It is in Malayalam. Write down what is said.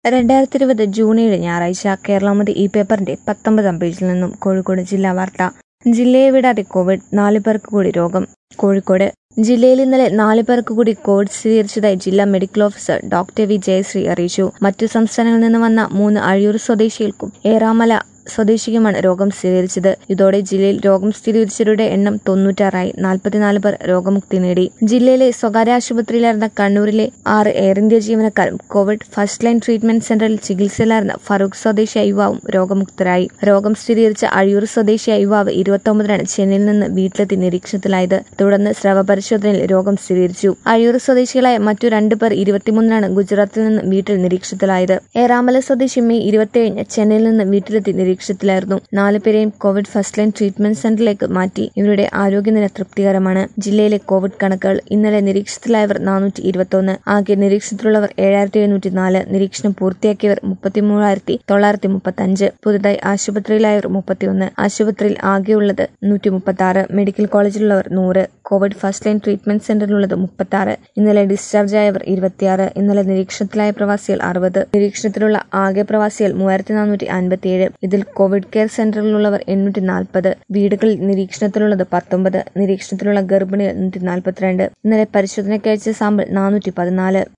രണ്ടായിരത്തി ഇരുപത് ജൂൺ ഏഴ് ഞായറാഴ്ച കേരളമതി ഈ പേപ്പറിന്റെ പത്തൊമ്പതാം പേജിൽ നിന്നും കോഴിക്കോട് ജില്ലാ വാർത്ത ജില്ലയെ വിടാതെ കോവിഡ് നാല് പേർക്ക് കൂടി രോഗം കോഴിക്കോട് ജില്ലയിൽ ഇന്നലെ നാല് പേർക്ക് കൂടി കോവിഡ് സ്ഥിരീകരിച്ചതായി ജില്ലാ medical officer doctor V Jayasree അറിയിച്ചു മറ്റു സംസ്ഥാനങ്ങളിൽ നിന്ന് വന്ന മൂന്ന് അഴിയൂർ സ്വദേശികൾക്കും ഏറാമല സ്വദേശിക്കുമാണ് രോഗം സ്ഥിരീകരിച്ചത് ഇതോടെ ജില്ലയിൽ രോഗം സ്ഥിരീകരിച്ചവരുടെ എണ്ണം തൊണ്ണൂറ്റാറായി നാൽപ്പത്തിനാല് പേർ രോഗമുക്തി നേടി ജില്ലയിലെ സ്വകാര്യ ആശുപത്രിയിലായിരുന്ന കണ്ണൂരിലെ ആറ് എയർ ഇന്ത്യ ജീവനക്കാരും കോവിഡ് ഫസ്റ്റ് ലൈൻ ട്രീറ്റ്മെന്റ് സെന്ററിൽ ചികിത്സയിലായിരുന്ന ഫറൂഖ് സ്വദേശിയായ യുവാവും രോഗമുക്തരായി രോഗം സ്ഥിരീകരിച്ച അഴിയൂർ സ്വദേശിയായ യുവാവ് ഇരുപത്തൊമ്പതിനാണ് ചെന്നൈയിൽ നിന്ന് വീട്ടിലെത്തി നിരീക്ഷണത്തിലായത് തുടർന്ന് സ്രവ പരിശോധനയിൽ രോഗം സ്ഥിരീകരിച്ചു അഴിയൂർ സ്വദേശികളായ മറ്റു രണ്ടു പേർ ഇരുപത്തിമൂന്നിനാണ് ഗുജറാത്തിൽ നിന്ന് വീട്ടിൽ നിരീക്ഷണത്തിലായത് ഏറാമല സ്വദേശി മെയ് ഇരുപത്തിയേഴിന് ചെന്നൈയിൽ നിന്ന് വീട്ടിലെത്തി നിരീക്ഷണത്തിലായിരുന്നു നാലുപേരെയും കോവിഡ് ഫസ്റ്റ് ലൈൻ ട്രീറ്റ്മെന്റ് സെന്ററിലേക്ക് മാറ്റി ഇവരുടെ ആരോഗ്യനില തൃപ്തികരമാണ് ജില്ലയിലെ കോവിഡ് കണക്കുകൾ ഇന്നലെ നിരീക്ഷണത്തിലായവർ നാനൂറ്റി ഇരുപത്തൊന്ന് ആകെ നിരീക്ഷണത്തിലുള്ളവർ ഏഴായിരത്തി എഴുന്നൂറ്റി നാല് നിരീക്ഷണം പൂർത്തിയാക്കിയവർ മുപ്പത്തിമൂവായിരത്തി തൊള്ളായിരത്തി മുപ്പത്തി അഞ്ച് പുതുതായി ആശുപത്രിയിലായവർ മുപ്പത്തിയൊന്ന് ആശുപത്രിയിൽ ആകെയുള്ളത് നൂറ്റി മുപ്പത്തി ആറ് മെഡിക്കൽ കോളേജിലുള്ളവർ നൂറ് കോവിഡ് ഫസ്റ്റ് ലൈൻ ട്രീറ്റ്മെന്റ് സെന്ററിലുള്ളത് മുപ്പത്തി ആറ് ഇന്നലെ ഡിസ്ചാർജ് ആയവർ ഇരുപത്തിയാറ് ഇന്നലെ നിരീക്ഷണത്തിലായ പ്രവാസികൾ അറുപത് നിരീക്ഷണത്തിലുള്ള ആകെ പ്രവാസികൾ മൂവായിരത്തി നാനൂറ്റി അൻപത്തിയേഴ് ഇതിൽ കോവിഡ് കെയർ സെന്ററിലുള്ളവർ എണ്ണൂറ്റി നാൽപ്പത് വീടുകളിൽ നിരീക്ഷണത്തിലുള്ളത് പത്തൊമ്പത് നിരീക്ഷണത്തിലുള്ള ഗർഭിണികൾ നൂറ്റി നാൽപ്പത്തിരണ്ട് ഇന്നലെ പരിശോധനയ്ക്ക് അയച്ച സാമ്പിൾ നാനൂറ്റി പതിനാല്